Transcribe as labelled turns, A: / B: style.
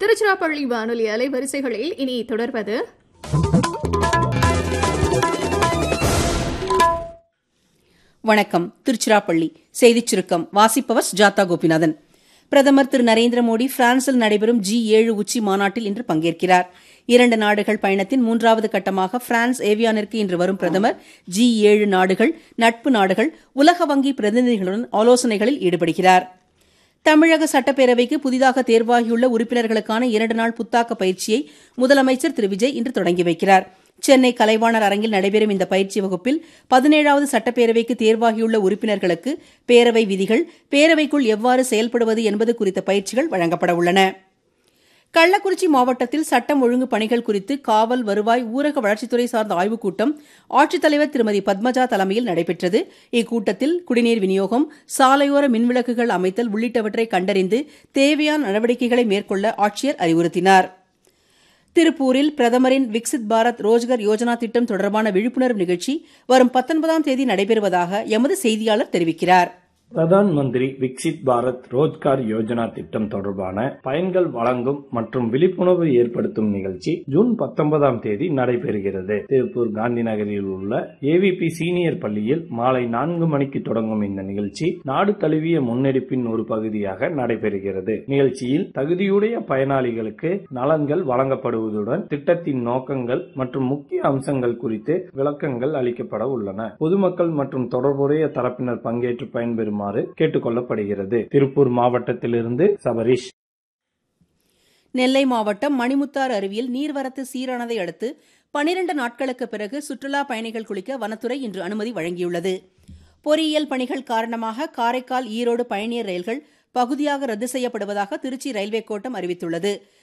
A: திருச்சிராப்பள்ளி வானொலி அலைவரிசைகளில் இனி தொடர்வது
B: வணக்கம் திருச்சிராப்பள்ளி செய்திச் சுருக்கம் வாசிப்பவர் சுஜாதா கோபிநாதன் பிரதமர் திரு நரேந்திர மோடி பிரான்சில் நடைபெறும் ஜி ஏழு உச்சி மாநாட்டில் இன்று பங்கேற்கிறார் இரண்டு நாடுகள் பயணத்தின் மூன்றாவது கட்டமாக பிரான்ஸ் ஏவியானிற்கு இன்று வரும் பிரதமர் ஜி ஏழு நாடுகள் நட்பு நாடுகள் உலக வங்கி பிரதிநிதிகளுடன் ஆலோசனைகளில் ஈடுபடுகிறார் தமிழக சட்டப்பேரவைக்கு புதிதாக தேர்வாகியுள்ள உறுப்பினர்களுக்கான இரண்டு நாள் புத்தாக்க பயிற்சியை முதலமைச்சர் திரு விஜய் இன்று தொடங்கி வைக்கிறார் சென்னை கலைவாணர் அரங்கில் நடைபெறும் இந்த பயிற்சி வகுப்பில் பதினேழாவது சட்டப்பேரவைக்கு தேர்வாகியுள்ள உறுப்பினர்களுக்கு பேரவை விதிகள் பேரவைக்குள் எவ்வாறு செயல்படுவது என்பது குறித்த பயிற்சிகள் வழங்கப்பட உள்ளன கள்ளக்குறிச்சி மாவட்டத்தில் சட்டம் ஒழுங்கு பணிகள் குறித்து காவல் வருவாய் ஊரக வளர்ச்சித்துறை சார்ந்த ஆய்வுக் கூட்டம் ஆட்சித்தலைவர் திருமதி பத்மஜா தலைமையில் நடைபெற்றது இக்கூட்டத்தில் குடிநீர் விநியோகம் சாலையோர மின்விளக்குகள் அமைத்தல் உள்ளிட்டவற்றை கண்டறிந்து தேவையான நடவடிக்கைகளை மேற்கொள்ள ஆட்சியர் அறிவுறுத்தினார் திருப்பூரில் பிரதமரின் விக்சித் பாரத் ரோஜ்கர் யோஜனா திட்டம் தொடர்பான விழிப்புணர்வு நிகழ்ச்சி வரும் பத்தொன்பதாம் தேதி நடைபெறுவதாக எமது செய்தியாளர் தெரிவிக்கிறார்
C: பிரதான் மந்திரி விக்சித் பாரத் ரோஜ்கார் யோஜனா திட்டம் தொடர்பான பயன்கள் வழங்கும் மற்றும் விழிப்புணர்வு ஏற்படுத்தும் நிகழ்ச்சி ஜூன் பத்தொன்பதாம் தேதி நடைபெறுகிறது திருப்பூர் காந்தி நகரில் உள்ள ஏவிபி சீனியர் பள்ளியில் மாலை நான்கு மணிக்கு தொடங்கும் இந்த நிகழ்ச்சி நாடு தழுவிய முன்னெடுப்பின் ஒரு பகுதியாக நடைபெறுகிறது நிகழ்ச்சியில் தகுதியுடைய பயனாளிகளுக்கு நலன்கள் வழங்கப்படுவதுடன் திட்டத்தின் நோக்கங்கள் மற்றும் முக்கிய அம்சங்கள் குறித்து விளக்கங்கள் அளிக்கப்பட உள்ளன பொதுமக்கள் மற்றும் தொடர்புடைய தரப்பினர் பங்கேற்று பயன்பெறும் வருமாறு கேட்டுக் கொள்ளப்படுகிறது திருப்பூர் மாவட்டத்திலிருந்து சபரிஷ்
B: நெல்லை மாவட்டம் மணிமுத்தாறு அருவியில் நீர்வரத்து சீரானதை அடுத்து பனிரண்டு நாட்களுக்கு பிறகு சுற்றுலா பயணிகள் குளிக்க வனத்துறை இன்று அனுமதி வழங்கியுள்ளது பொறியியல் பணிகள் காரணமாக காரைக்கால் ஈரோடு பயணியர் ரயில்கள் பகுதியாக ரத்து செய்யப்படுவதாக திருச்சி ரயில்வே கோட்டம் அறிவித்துள்ளது